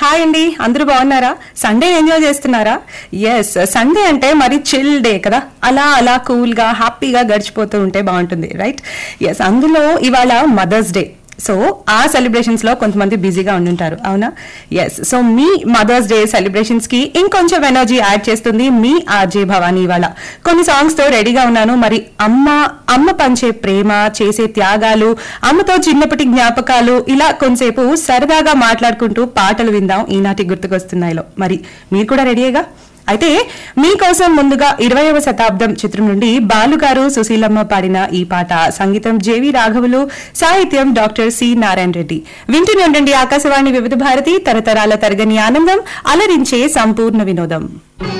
hi అండి అందరూ బాగున్నారా సండే ఎంజాయ్ చేస్తున్నారా ఎస్ సండే అంటే మరి చిల్ డే కదా అలా అలా కూల్ గా హ్యాపీగా గడిచిపోతూ ఉంటే బాగుంటుంది రైట్ ఎస్ అందులో ఇవాళ మదర్స్ డే సో ఆ సెలబ్రేషన్స్ లో కొంతమంది బిజీగా ఉండుంటారు అవునా ఎస్ సో మీ మదర్స్ డే సెలబ్రేషన్స్ కి ఇంకొంచెం ఎనర్జీ యాడ్ చేస్తుంది మీ ఆర్జే భవానీ ఇవాళ కొన్ని సాంగ్స్ తో రెడీగా ఉన్నాను మరి అమ్మ అమ్మ పంచే ప్రేమ చేసే త్యాగాలు అమ్మతో చిన్నప్పటి జ్ఞాపకాలు ఇలా కొంతసేపు సరదాగా మాట్లాడుకుంటూ పాటలు విందాం ఈనాటి గుర్తుకొస్తున్నాయిలో మరి మీరు కూడా రెడీగా అయితే మీకోసం ముందుగా ఇరవైవ శతాబ్దం చిత్రం నుండి బాలుగారు సుశీలమ్మ పాడిన ఈ పాట సంగీతం జేవి రాఘవులు సాహిత్యం డాక్టర్ సి నారాయణ రెడ్డి వింటూనే ఉండండి ఆకాశవాణి వివిధ భారతి తరతరాల తరగని ఆనందం అలరించే సంపూర్ణ వినోదం